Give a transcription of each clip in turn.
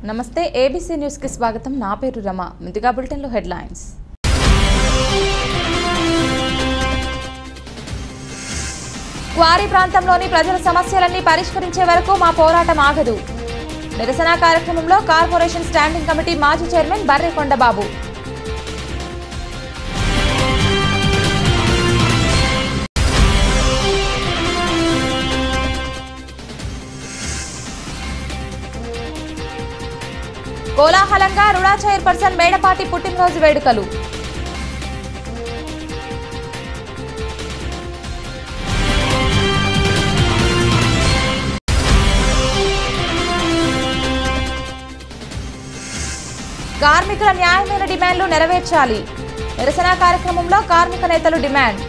నమస్తే ABC news కి స్వాగతం నా పేరు రమ ముందుగా బులెటిన్లో హెడ్లైన్స్ క్వారీ ప్రాంతంలోని ప్రజల సమస్యలన్నీ పరిష్కరించే వరకు మా పోరాటం ఆగదు నిరసన కార్యక్రమంలో కార్పొరేషన్ స్టాండింగ్ కమిటీ మాజీ చైర్మన్ బర్రె కొండబాబు కోలాహలంగా రుడా చైర్పర్సన్ మేడపాటి పుట్టినరోజు వేడుకలు కార్మికుల న్యాయమైన డిమాండ్లు నెరవేర్చాలి నిరసన కార్యక్రమంలో కార్మిక నేతలు డిమాండ్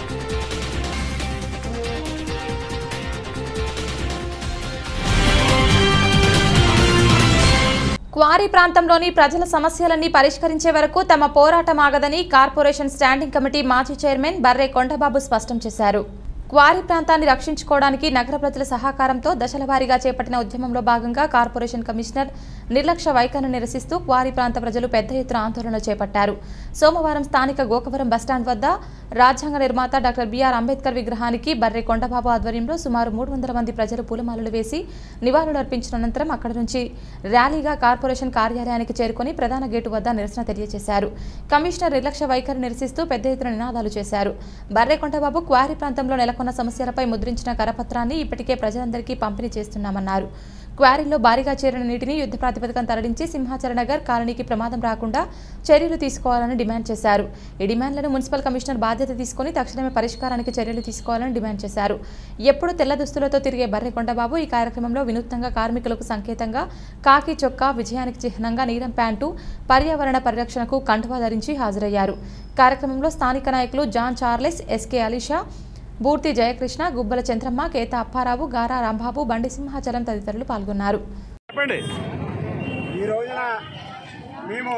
క్వారీ ప్రాంతంలోని ప్రజల సమస్యలన్నీ పరిష్కరించే వరకు తమ పోరాటం ఆగదని కార్పొరేషన్ స్టాండింగ్ కమిటీ మాజీ చైర్మన్ బర్రె కొండబాబు స్పష్టం చేశారు క్వారీ ప్రాంతాన్ని రక్షించుకోవడానికి నగర ప్రజల సహకారంతో దశల వారీగా చేపట్టిన ఉద్యమంలో భాగంగా కార్పొరేషన్ కమిషనర్ నిర్లక్ష్య వైఖరిని నిరసిస్తూ క్వారీ ప్రాంత ప్రజలు పెద్ద ఎత్తున ఆందోళన చేపట్టారు సోమవారం స్థానిక గోకవరం బస్టాండ్ వద్ద రాజ్యాంగ నిర్మాత డాక్టర్ బిఆర్ అంబేద్కర్ విగ్రహానికి బర్రె కొండబాబు ఆధ్వర్యంలో సుమారు మూడు వందల మంది ప్రజలు పూలమాలలు వేసి నివాళులర్పించిన అనంతరం అక్కడి నుంచి ర్యాలీగా కార్పొరేషన్ కార్యాలయానికి చేరుకుని ప్రధాన గేటు వద్ద నిరసన తెలియజేశారు కమిషనర్ నిర్లక్ష్య వైఖరి నిరసిస్తూ పెద్ద ఎత్తున నినాదాలు చేశారు బర్రె కొండబాబు క్వారీ ప్రాంతంలో నెలకొన్న సమస్యలపై ముద్రించిన కరపత్రాన్ని ఇప్పటికే ప్రజలందరికీ పంపిణీ చేస్తున్నామన్నారు క్వారీలో భారీగా చేరిన నీటిని యుద్ధ ప్రాతిపదికన తరలించి సింహాచల నగర్ కాలనీకి ప్రమాదం రాకుండా చర్యలు తీసుకోవాలని డిమాండ్ చేశారు ఈ డిమాండ్లను మున్సిపల్ కమిషనర్ బాధ్యత తీసుకుని తక్షణమే పరిష్కారానికి చర్యలు తీసుకోవాలని డిమాండ్ చేశారు ఎప్పుడు తెల్ల దుస్తులతో తిరిగే బర్రె కొండబాబు ఈ కార్యక్రమంలో వినూత్నంగా కార్మికులకు సంకేతంగా కాకి చొక్కా విజయానికి చిహ్నంగా నీలం ప్యాంటు పర్యావరణ పరిరక్షణకు కండువా ధరించి హాజరయ్యారు కార్యక్రమంలో స్థానిక నాయకులు John Charles SK Alisha Boorthi Jayakrishna Gubbala Chandramma Ketha Apparao Gara Rambabu బండి సింహాచలం తదితరులు పాల్గొన్నారు చెప్పండి ఈ రోజున మేము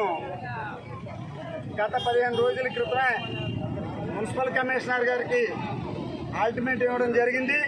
గత పదిహేను రోజుల క్రితమే మున్సిపల్ కమిషనర్ గారికి ఆల్టిమేట్ ఇవ్వడం జరిగింది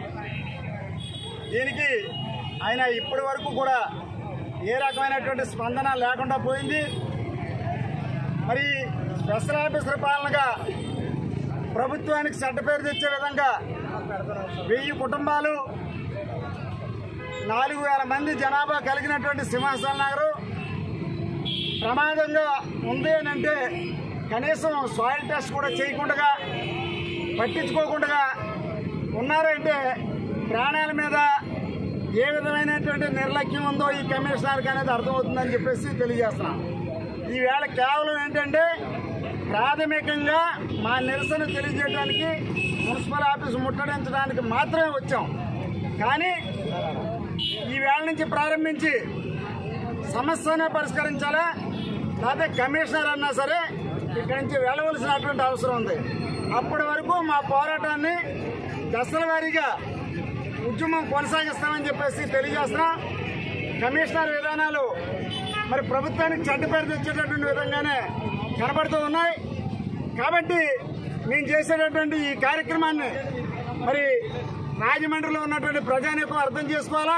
దీనికి ఆయన ఇప్పటి వరకు కూడా ఏ రకమైనటువంటి స్పందన లేకుండా పోయింది మరి స్పెషల్ ఆఫీసర్ పాలనగా ప్రభుత్వానికి చెడ్డ పేరు తెచ్చే విధంగా వెయ్యి కుటుంబాలు నాలుగు వేల మంది జనాభా కలిగినటువంటి సింహాచల నగరు ప్రమాదంగా ఉంది అని అంటే కనీసం సాయిల్ టెస్ట్ కూడా చేయకుండా పట్టించుకోకుండా ఉన్నారంటే ప్రాణాల మీద ఏ విధమైనటువంటి నిర్లక్ష్యం ఉందో ఈ కమిషనర్కి అనేది అర్థమవుతుందని చెప్పేసి తెలియజేస్తున్నాం ఈవేళ కేవలం ఏంటంటే ప్రాథమికంగా మా నిరసన తెలియజేయడానికి మున్సిపల్ ఆఫీస్ ముట్టడించడానికి మాత్రమే వచ్చాం కానీ ఈ వేళ నుంచి ప్రారంభించి సమస్యనే పరిష్కరించాలా లేకపోతే కమిషనర్ అన్నా సరే ఇక్కడి నుంచి వెళ్ళవలసినటువంటి అవసరం ఉంది అప్పటి వరకు మా పోరాటాన్ని దశల వారీగా ఉద్యమం కొనసాగిస్తామని చెప్పేసి తెలియజేస్తున్నాం కమిషనర్ విధానాలు మరి ప్రభుత్వానికి చెడ్డ పేరు తెచ్చేటటువంటి విధంగానే కనబడుతూ ఉన్నాయి కాబట్టి మేము చేసేటటువంటి ఈ కార్యక్రమాన్ని మరి రాజమండ్రిలో ఉన్నటువంటి ప్రజానీకం అర్థం చేసుకోవాలా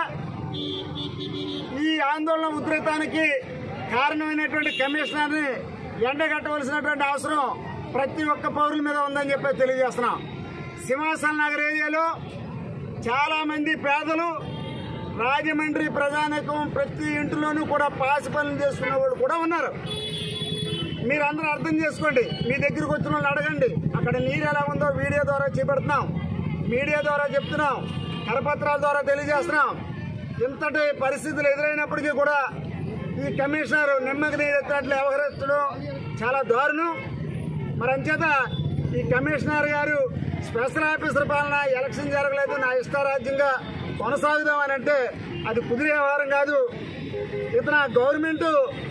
ఈ ఆందోళన ఉధృతానికి కారణమైనటువంటి కమిషనర్ని ఎండగట్టవలసినటువంటి అవసరం ప్రతి ఒక్క పౌరుల మీద ఉందని చెప్పి తెలియజేస్తున్నాం సింహాసన నగర్ ఏరియాలో చాలా మంది పేదలు రాజమండ్రి ప్రజానీకం ప్రతి ఇంటిలోనూ కూడా పాసి పనులు చేసుకునే వాళ్ళు కూడా ఉన్నారు మీరందరూ అర్థం చేసుకోండి మీ దగ్గరికి వచ్చిన వాళ్ళు అడగండి అక్కడ నీరు ఎలా ఉందో వీడియో ద్వారా చూపెడుతున్నాం మీడియా ద్వారా చెప్తున్నాం కరపత్రాల ద్వారా తెలియజేస్తున్నాం ఇంతటి పరిస్థితులు ఎదురైనప్పటికీ కూడా ఈ కమిషనర్ నిమ్మకి నీరు ఎత్తినట్లు వ్యవహరించడం చాలా దారుణం మరి అంచేత ఈ కమిషనర్ గారు స్పెషల్ ఆఫీసర్ పాలన ఎలక్షన్ జరగలేదు నా ఇష్టారాజ్యంగా కొనసాగుదామని అంటే అది కుదిరే వ్యవహారం కాదు ఇతను గవర్నమెంట్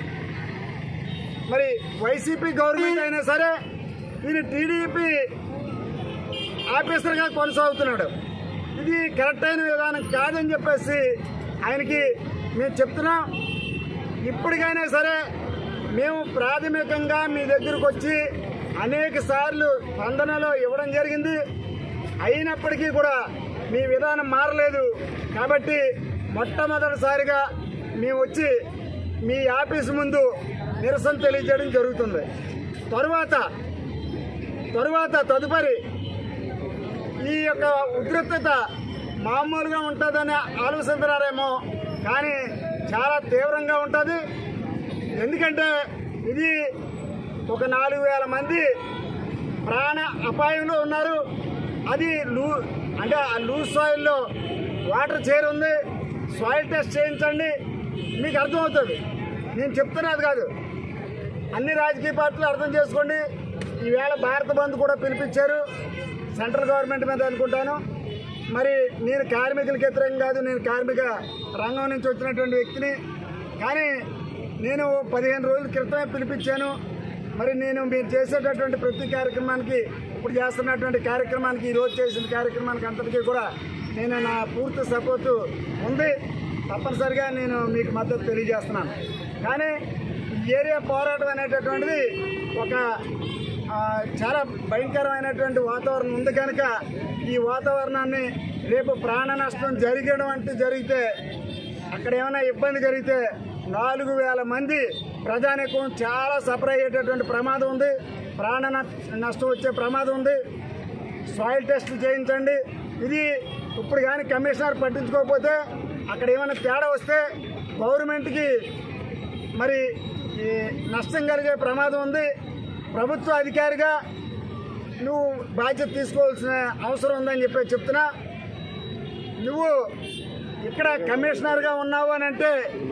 మరి వైసీపీ గవర్నమెంట్ అయినా సరే ఈయన టీడీపీ ఆఫీసర్గా కొనసాగుతున్నాడు ఇది కరెక్ట్ అయిన విధానం కాదని చెప్పేసి ఆయనకి మేము చెప్తున్నాం ఇప్పటికైనా సరే మేము ప్రాథమికంగా మీ దగ్గరకు వచ్చి అనేక సార్లు స్పందనలో ఇవ్వడం జరిగింది అయినప్పటికీ కూడా మీ విధానం మారలేదు కాబట్టి మొట్టమొదటిసారిగా మేము వచ్చి మీ ఆఫీస్ ముందు నిరసన తెలియజేయడం జరుగుతుంది తరువాత తరువాత తదుపరి ఈ యొక్క ఉద్రిక్తత మామూలుగా ఉంటుందని ఆలోచిస్తున్నారేమో కానీ చాలా తీవ్రంగా ఉంటుంది ఎందుకంటే ఇది ఒక నాలుగు వేల మంది ప్రాణ అపాయంలో ఉన్నారు అది లూ అంటే ఆ లూజ్ సాయిల్లో వాటర్ చేరి ఉంది సాయిల్ టెస్ట్ చేయించండి మీకు అర్థమవుతుంది నేను చెప్తున్నది కాదు అన్ని రాజకీయ పార్టీలు అర్థం చేసుకోండి ఈవేళ భారత బంద్ కూడా పిలిపించారు సెంట్రల్ గవర్నమెంట్ మీద అనుకుంటాను మరి నేను కార్మికులకు వ్యతిరేకం కాదు నేను కార్మిక రంగం నుంచి వచ్చినటువంటి వ్యక్తిని కానీ నేను పదిహేను రోజుల క్రితమే పిలిపించాను మరి నేను మీరు చేసేటటువంటి ప్రతి కార్యక్రమానికి ఇప్పుడు చేస్తున్నటువంటి కార్యక్రమానికి ఈ రోజు చేసిన కార్యక్రమానికి అంతటికీ కూడా నేను నా పూర్తి సపోర్టు ఉంది తప్పనిసరిగా నేను మీకు మద్దతు తెలియజేస్తున్నాను కానీ ఈ ఏరియా పోరాటం అనేటటువంటిది ఒక ఆ, చాలా భయంకరమైనటువంటి వాతావరణం ఉంది కనుక ఈ వాతావరణాన్ని రేపు ప్రాణ నష్టం జరగడం అంటే జరిగితే అక్కడ ఏమైనా ఇబ్బంది జరిగితే నాలుగు వేల మంది ప్రజానికం చాలా సఫర్ అయ్యేటటువంటి ప్రమాదం ఉంది ప్రాణ నష్ట- నష్టం వచ్చే ప్రమాదం ఉంది సాయిల్ టెస్ట్ చేయించండి ఇది ఇప్పుడు కానీ కమిషనర్ పట్టించుకోకపోతే అక్కడ ఏమైనా తేడా వస్తే గవర్నమెంట్కి మరి ఈ నష్టం కలిగే ప్రమాదం ఉంది ప్రభుత్వ అధికారిగా నువ్వు బాధ్యత తీసుకోవాల్సిన అవసరం ఉందని చెప్పి చెప్తున్నా నువ్వు ఇక్కడ కమిషనర్గా ఉన్నావు అని అంటే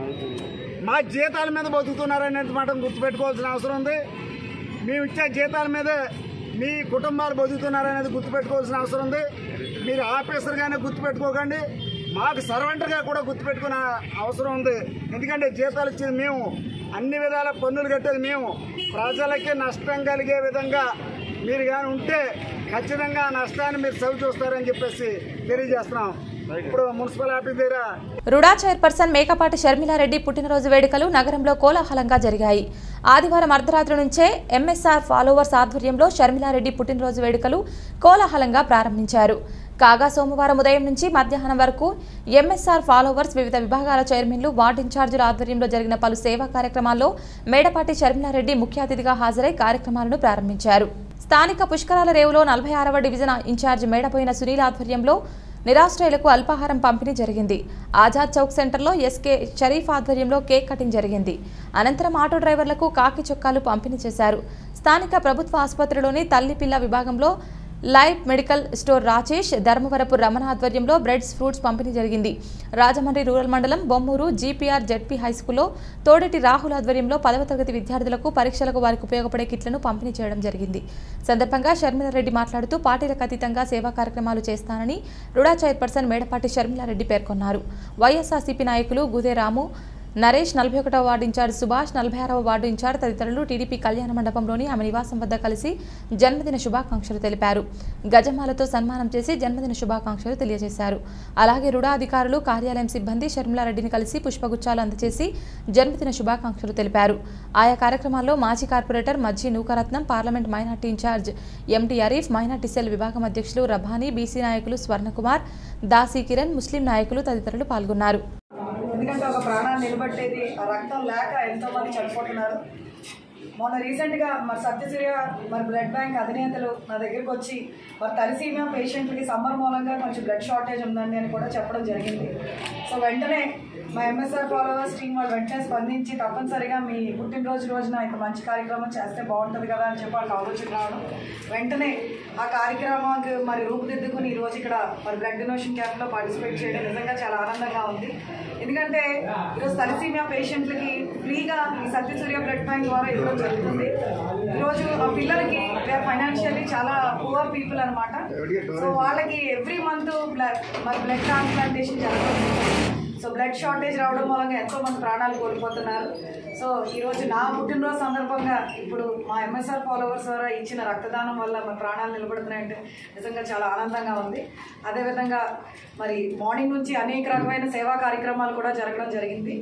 మా జీతాల మీద బతుకుతున్నారనే మాట గుర్తుపెట్టుకోవాల్సిన అవసరం ఉంది మేము ఇచ్చే జీతాల మీదే మీ కుటుంబాలు బతుకుతున్నారనేది గుర్తుపెట్టుకోవాల్సిన అవసరం ఉంది మీరు ఆఫీసర్గానే గుర్తుపెట్టుకోకండి మాకు సర్వెంటర్గా కూడా గుర్తుపెట్టుకునే అవసరం ఉంది ఎందుకంటే జీతాలు ఇచ్చేది మేము అన్ని విధాల పన్నులు కట్టేది మేము ప్రజలకి నష్టం కలిగే విధంగా మీరు కానీ ఉంటే ఖచ్చితంగా ఆ నష్టాన్ని మీరు సవి చూస్తారని చెప్పేసి తెలియజేస్తున్నాం ఇప్పుడు మున్సిపల్ ఆఫీస్ దగ్గర రుడా చైర్పర్సన్ మేకపాటి షర్మిలారెడ్డి పుట్టినరోజు వేడుకలు నగరంలో కోలాహలంగా జరిగాయి ఆదివారం అర్ధరాత్రి నుంచే ఎంఎస్ఆర్ ఫాలోవర్స్ ఆధ్వర్యంలో షర్మిలారెడ్డి పుట్టినరోజు వేడుకలు కోలాహలంగా ప్రారంభించారు కాగా సోమవారం ఉదయం నుంచి మధ్యాహ్నం వరకు ఎంఎస్ఆర్ ఫాలోవర్స్ వివిధ విభాగాల చైర్మన్లు వార్డు ఇన్ఛార్జీల ఆధ్వర్యంలో జరిగిన పలు సేవా కార్యక్రమాల్లో మేడపాటి షర్మిలారెడ్డి ముఖ్య అతిథిగా హాజరై కార్యక్రమాలను ప్రారంభించారు స్థానిక పుష్కరాల రేవులో నలభై ఆరవ డివిజన్ ఇన్ఛార్జ్ మేడపోయిన సునీల్ ఆధ్వర్యంలో నిరాశ్రయులకు అల్పాహారం పంపిణీ జరిగింది ఆజాద్ చౌక్ సెంటర్లో ఎస్కే షరీఫ్ ఆధ్వర్యంలో కేక్ కటింగ్ జరిగింది అనంతరం ఆటో డ్రైవర్లకు కాకి చొక్కాలు పంపిణీ చేశారు స్థానిక ప్రభుత్వ ఆసుపత్రిలోని తల్లి పిల్ల విభాగంలో live medical store Rajesh Dharmavarapu Ramana ఆధ్వర్యంలో బ్రెడ్స్ ఫ్రూట్స్ పంపిణీ జరిగింది రాజమండ్రి రూరల్ మండలం బొమ్మూరు జీపీఆర్ జెడ్పీ హైస్కూల్లో తోడేటి రాహుల్ ఆధ్వర్యంలో పదవ తరగతి విద్యార్థులకు పరీక్షలకు వారికి ఉపయోగపడే కిట్లను పంపిణీ చేయడం జరిగింది సందర్భంగా షర్మిలారెడ్డి మాట్లాడుతూ పార్టీలకు అతీతంగా సేవా కార్యక్రమాలు చేస్తానని రుడా చైర్పర్సన్ మేడపాటి షర్మిలారెడ్డి పేర్కొన్నారు వైఎస్ఆర్సీపీ నాయకులు గుదే రాము నరేష్ నలభై ఒకటవ వార్డు ఇన్ఛార్జ్ సుభాష్ నలభై ఆరవ వార్డు ఇన్ఛార్జ్ తదితరులు టీడీపీ కళ్యాణ మండపంలోని ఆమె నివాసం వద్ద కలిసి జన్మదిన శుభాకాంక్షలు తెలిపారు గజమాలతో సన్మానం చేసి జన్మదిన శుభాకాంక్షలు తెలియజేశారు అలాగే రుడా అధికారులు కార్యాలయం సిబ్బంది షర్మిలారెడ్డిని కలిసి పుష్పగుచ్చాలు అందజేసి జన్మదిన శుభాకాంక్షలు తెలిపారు ఆయా కార్యక్రమాల్లో మాజీ corporator Majji Nookaratnam parliament minority incharge MT Arif minority cell విభాగం అధ్యక్షులు రభానీ బీసీ నాయకులు స్వర్ణకుమార్ దాసి కిరణ్ ముస్లిం నాయకులు తదితరులు పాల్గొన్నారు ఎందుకంటే ఒక ప్రాణాన్ని నిలబట్టేది ఆ రక్తం లేక ఎంతో మంది చనిపోతున్నారు మొన్న రీసెంట్గా మరి సత్యసూర్య మరి బ్లడ్ బ్యాంక్ అధినేతలు నా దగ్గరికి వచ్చి మరి తలసీమియా పేషెంట్లకి సమ్మర్ మూలంగా కొంచెం బ్లడ్ షార్టేజ్ ఉందండి అని కూడా చెప్పడం జరిగింది సో వెంటనే మా ఎంఎస్ఆర్ ఫాలోవర్స్ టీం వాళ్ళు వెంటనే స్పందించి తప్పనిసరిగా మీ పుట్టినరోజు రోజున ఇంత మంచి కార్యక్రమం చేస్తే బాగుంటుంది కదా అని చెప్పి వాళ్ళకి ఆలోచన రావడం వెంటనే ఆ కార్యక్రమానికి మరి రూపుదిద్దుకుని ఈ రోజు ఇక్కడ మరి బ్లడ్ డొనేషన్ క్యాంప్లో పార్టిసిపేట్ చేయడం నిజంగా చాలా ఆనందంగా ఉంది ఎందుకంటే ఈరోజు తలసీమియా పేషెంట్లకి ఫ్రీగా ఈ సత్యసూర్య బ్లడ్ బ్యాంక్ ద్వారా ఇవ్వడం జరుగుతుంది ఈరోజు ఆ పిల్లలకి ఫైనాన్షియల్లీ చాలా పువర్ పీపుల్ అనమాట సో వాళ్ళకి ఎవ్రీ మంత్ బ్లడ్ మరి బ్లడ్ ట్రాన్స్ప్లాంటేషన్ జరుగుతుంది సో బ్లడ్ షార్టేజ్ రావడం మూలంగా ఎంతో మంది ప్రాణాలు కోల్పోతున్నారు సో ఈరోజు నా పుట్టినరోజు సందర్భంగా ఇప్పుడు మా ఎంఎస్ఆర్ ఫాలోవర్స్ ద్వారా ఇచ్చిన రక్తదానం వల్ల మా ప్రాణాలు నిలబడుతున్నాయంటే నిజంగా చాలా ఆనందంగా ఉంది అదేవిధంగా మరి మార్నింగ్ నుంచి అనేక రకమైన సేవా కార్యక్రమాలు కూడా జరగడం జరిగింది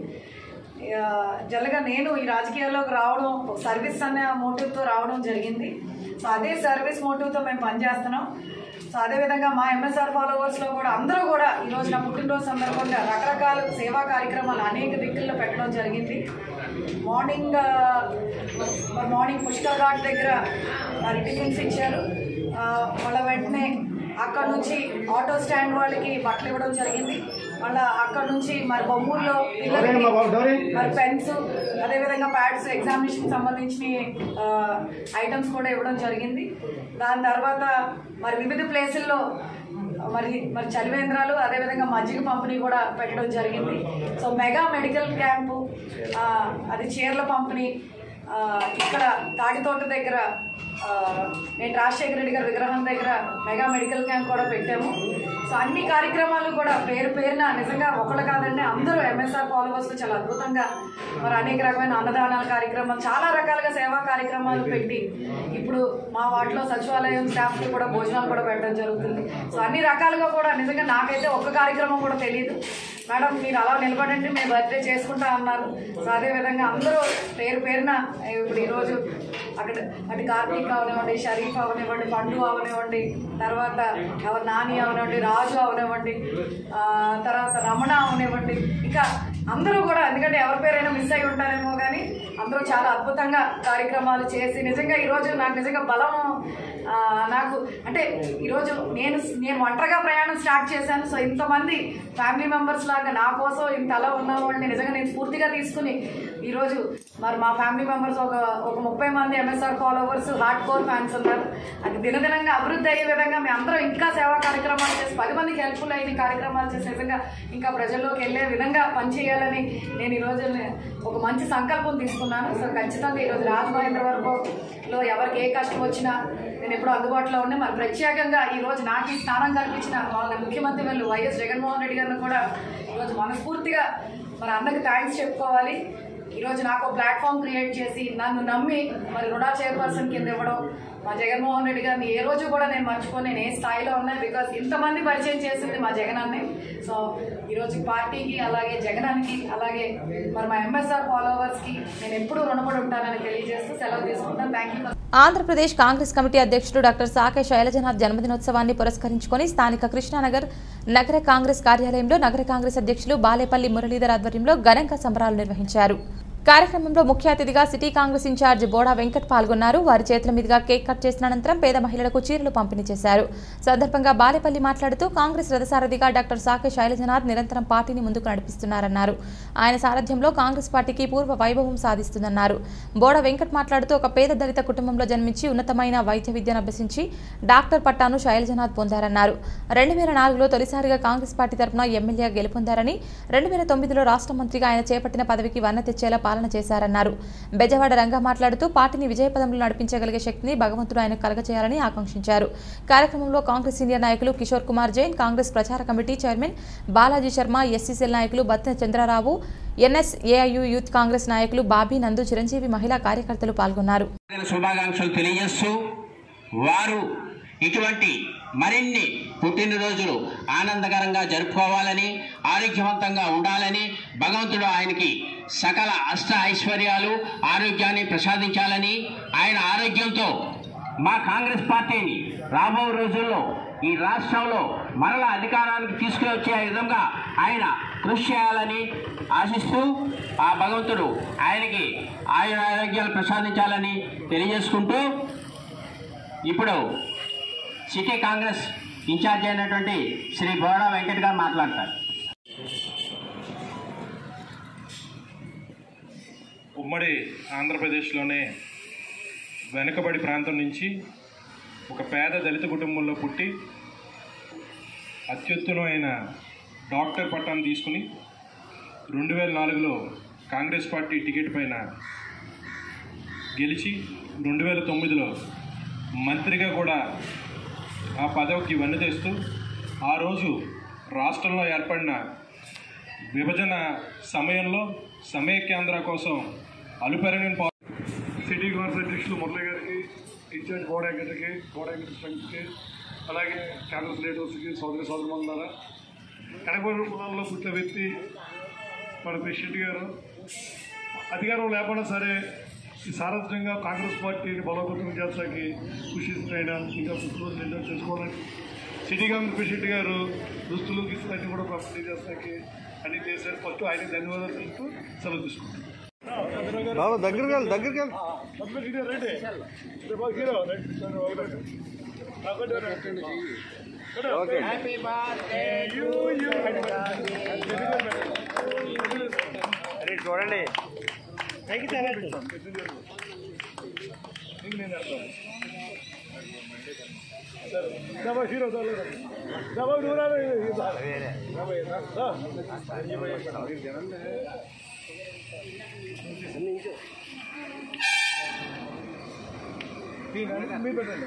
ఆ, జనరల్గా నేను ఈ రాజకీయాల్లోకి రావడం సర్వీస్ అనే మోటివ్తో రావడం జరిగింది సో అదే సర్వీస్ మోటివ్తో మేము పనిచేస్తున్నాం సో అదేవిధంగా మా ఎంఎస్ఆర్ ఫాలోవర్స్లో కూడా అందరూ కూడా ఈరోజు నా పుట్టినరోజు సందర్భంగా రకరకాల సేవా కార్యక్రమాలు అనేక దిక్కుల్లో పెట్టడం జరిగింది మార్నింగ్ ఆ, మరి మార్నింగ్ పుష్కర్ ఘాట్ దగ్గర మరి టిఫిన్స్ ఇచ్చారు ఆ, మళ్ళీ వెంటనే అక్కడ నుంచి ఆటో స్టాండ్ వాళ్ళకి బట్టలు ఇవ్వడం జరిగింది మళ్ళీ అక్కడ నుంచి మరి బొమ్మూరులో పిల్లలకి మరి పెన్స్ అదేవిధంగా ప్యాడ్స్ ఎగ్జామినేషన్ సంబంధించిన ఐటమ్స్ కూడా ఇవ్వడం జరిగింది దాని తర్వాత మరి వివిధ ప్లేసుల్లో మరి మరి చలివేంద్రాలు అదేవిధంగా మజ్జిగ పంపిణీ కూడా పెట్టడం జరిగింది సో మెగా మెడికల్ క్యాంపు ఆ, అది చీరల పంపిణీ ఆ, ఇక్కడ తాటితోట దగ్గర ఆ, నేను రాజశేఖర రెడ్డి గారి విగ్రహం దగ్గర మెగా మెడికల్ క్యాంప్ కూడా పెట్టాము సో అన్ని కార్యక్రమాలు కూడా పేరు పేరున నిజంగా ఒకళ్ళు కాదండి అందరూ ఎంఎస్ఆర్ ఫాలోవర్స్ చాలా అద్భుతంగా మరి అనేక రకమైన అన్నదానాల కార్యక్రమాలు చాలా రకాలుగా సేవా కార్యక్రమాలు పెట్టి ఇప్పుడు మా వాటిలో సచివాలయం స్టాఫ్కి కూడా భోజనాలు కూడా పెట్టడం జరుగుతుంది సో అన్ని రకాలుగా కూడా నిజంగా నాకైతే ఒక్క కార్యక్రమం కూడా తెలియదు మేడం మీరు అలా నిలబడండి మేము బర్త్డే చేసుకుంటా అన్నారు సో అదేవిధంగా అందరూ పేరు పేరున ఇప్పుడు ఈరోజు అక్కడ అటు కార్తీక్ అవనివ్వండి షరీఫ్ అవనివ్వండి పండు అవనివ్వండి తర్వాత ఎవరు నాని అవనివ్వండి రాజు అవనివ్వండి ఆ, తర్వాత రమణ అవనివ్వండి ఇంకా అందరూ కూడా ఎందుకంటే ఎవరి పేరైనా మిస్ అయి ఉంటారేమో కానీ అందరూ చాలా అద్భుతంగా కార్యక్రమాలు చేసి నిజంగా ఈరోజు నాకు నిజంగా బలం ఆ, నాకు అంటే ఈరోజు నేను నేను ఒంటరిగా ప్రయాణం స్టార్ట్ చేశాను సో ఇంతమంది ఫ్యామిలీ మెంబర్స్ లాగా నా కోసం ఇంత అలా ఉన్న వాళ్ళని నిజంగా నేను పూర్తిగా తీసుకుని ఈరోజు మరి మా ఫ్యామిలీ మెంబర్స్ ఒక ఒక ముప్పై మంది MSR followers hardcore fans ఉన్నారు అది దినదినంగా అభివృద్ధి అయ్యే విధంగా మేము అందరం ఇంకా సేవా కార్యక్రమాలు చేసి పది మందికి హెల్ప్ఫుల్ అయిన కార్యక్రమాలు చేసే విధంగా ఇంకా ప్రజల్లోకి వెళ్ళే విధంగా పనిచేయాలని నేను ఈరోజు ఒక మంచి సంకల్పం తీసుకున్నాను సో ఖచ్చితంగా ఈరోజు రాజమహేంద్రవరంలో ఎవరికి ఏ కష్టం వచ్చినా నేను ఎప్పుడూ అందుబాటులో ఉండే మరి ప్రత్యేకంగా ఈ రోజు నాకు ఈ స్థానం కల్పించిన వాళ్ళ ముఖ్యమంత్రి వాళ్ళు వైఎస్ జగన్మోహన్ రెడ్డి గారిని కూడా ఈరోజు మనస్ఫూర్తిగా మరి అందరికి థ్యాంక్స్ చెప్పుకోవాలి ఈరోజు నాకు ప్లాట్ఫామ్ క్రియేట్ చేసి నన్ను నమ్మి మరి రుణా చైర్పర్సన్ కింద ఇవ్వడం మా జగన్మోహన్ రెడ్డి గారిని ఏ రోజు కూడా నేను మర్చిపోను నేను ఏ స్థాయిలో ఉన్నాయి బికాస్ ఇంతమంది పరిచయం చేసింది మా జగన్ అన్నే సో ఈరోజు పార్టీకి అలాగే జగనానికి అలాగే మరి మా ఎంఎస్ఆర్ ఫాలోవర్స్కి నేను ఎప్పుడూ రుణపడి ఉంటానని తెలియజేస్తూ సెలవు తీసుకుంటాను thank you Andhra Pradesh Congress committee అధ్యక్షుడు డాక్టర్ సాకే శైలజనాథ్ జన్మదినోత్సవాన్ని పురస్కరించుకొని స్థానిక కృష్ణానగర్ నగర కాంగ్రెస్ కార్యాలయంలో నగర కాంగ్రెస్ అధ్యక్షులు బాలేపల్లి మురళీధర్ ఆధ్వర్యంలో ఘనంగా సంబరాలు నిర్వహించారు కార్యక్రమంలో ముఖ్య అతిథిగా సిటీ కాంగ్రెస్ ఇన్ఛార్జ్ బోడా వెంకట్ పాల్గొన్నారు వారి చేతుల మీదుగా కేక్ కట్ చేసిన అనంతరం పేద మహిళలకు చీరలు పంపిణీ చేశారు సందర్భంగా బాలేపల్లి మాట్లాడుతూ కాంగ్రెస్ రథసారథిగా డాక్టర్ సాకే శైలజనాథ్ నిరంతరం పార్టీని ముందుకు నడిపిస్తున్నారన్నారు ఆయన సారథ్యంలో కాంగ్రెస్ పార్టీకి పూర్వ వైభవం సాధిస్తుందన్నారు బోడ వెంకట్ మాట్లాడుతూ ఒక పేద దళిత కుటుంబంలో జన్మించి ఉన్నతమైన వైద్య విద్యను అభ్యసించి డాక్టర్ పట్టాను శైలజనాథ్ పొందారన్నారు రెండు వేల నాలుగులో తొలిసారిగా కాంగ్రెస్ పార్టీ తరఫున ఎమ్మెల్యేగా గెలుపొందారని రెండు వేల తొమ్మిదిలో రాష్ట్ర మంత్రిగా ఆయన చేపట్టిన పదవికి వన్న తెచ్చేలా పాలన చేశారన్నారు బెజవాడ రంగా మాట్లాడుతూ పార్టీని విజయపదంలో నడిపించగలిగే శక్తిని భగవంతుడు ఆయన కలగచేయాలని ఆకాంక్షించారు కార్యక్రమంలో కాంగ్రెస్ సీనియర్ నాయకులు కిషోర్ కుమార్ జైన్ కాంగ్రెస్ ప్రచార committee chairman Balaji Sharma SCCL నాయకులు బత్తిన చంద్రరావు ఎన్ఎస్ఏఐయు యూత్ కాంగ్రెస్ నాయకులు బాబీ నందు చిరంజీవి మహిళా కార్యకర్తలు పాల్గొన్నారు శుభాకాంక్షలు తెలియజేస్తూ వారు ఇటువంటి మరిన్ని పుట్టినరోజులు ఆనందకరంగా జరుపుకోవాలని ఆరోగ్యవంతంగా ఉండాలని భగవంతుడు ఆయనకి సకల అష్ట ఐశ్వర్యాలు ఆరోగ్యాన్ని ప్రసాదించాలని ఆయన ఆరోగ్యంతో మా కాంగ్రెస్ పార్టీని రాబో రోజుల్లో ఈ రాష్ట్రంలో మరల అధికారానికి తీసుకువచ్చే విధంగా ఆయన కృషి చేయాలని ఆశిస్తూ ఆ భగవంతుడు ఆయనకి ఆయుర ఆరోగ్యాలు ప్రసాదించాలని తెలియజేసుకుంటూ ఇప్పుడు సిటీ కాంగ్రెస్ ఇన్ఛార్జ్ అయినటువంటి శ్రీ బోడా వెంకట్ గారు మాట్లాడతారు ఉమ్మడి ఆంధ్రప్రదేశ్లోనే వెనుకబడి ప్రాంతం నుంచి ఒక పేద దళిత కుటుంబంలో పుట్టి అత్యుత్తమైన డాక్టర్ పట్టాను తీసుకుని రెండు వేల నాలుగులో కాంగ్రెస్ పార్టీ టికెట్ పైన గెలిచి రెండు వేల తొమ్మిదిలో మంత్రిగా కూడా ఆ పదవికి వన్నె తెస్తూ ఆ రోజు రాష్ట్రంలో ఏర్పడిన విభజన సమయంలో సమైక్యాంధ్ర కోసం అలుపెరగని పా సిటీ కాంగ్రెస్ అధ్యక్షులు మురళి గారికి ఇన్ఛార్జ్ గోడ గారికి గోడ ఫ్రెండ్స్కి అలాగే కాంగ్రెస్ లీడర్స్కి సోదరి సోదరులారా కడపూరు కులాల్లో పుట్టిన వ్యక్తి మన ప్రెసిడెంట్ గారు అధికారం లేకుండా సరే ఈ సారథ్యంగా కాంగ్రెస్ పార్టీని బలోపేతం చేస్తానికి కృషి చేసిన ఆయన ఇంకా పుట్టినరోజు నిర్ణయం చేసుకోవడానికి సిటీ గవర్నమెంట్ ప్రెసిడెంట్ గారు దుస్తులు గిస్తులు అన్ని కూడా పంపిణీ చేస్తానికి అన్ని చేశారు ఫస్ట్ ఆయన ధన్యవాదాలు తెలుపుతూ సెలవు తీసుకుంటాం బాబు దగ్గరికి వెళ్ళి దగ్గరికి వెళ్ళి మొత్తం హీరో రండి రేపు హీరో రండి. కాబట్టి రండి. ఓకే చూడండి దబా హీరో దబా నూరా మీ పెట్టండి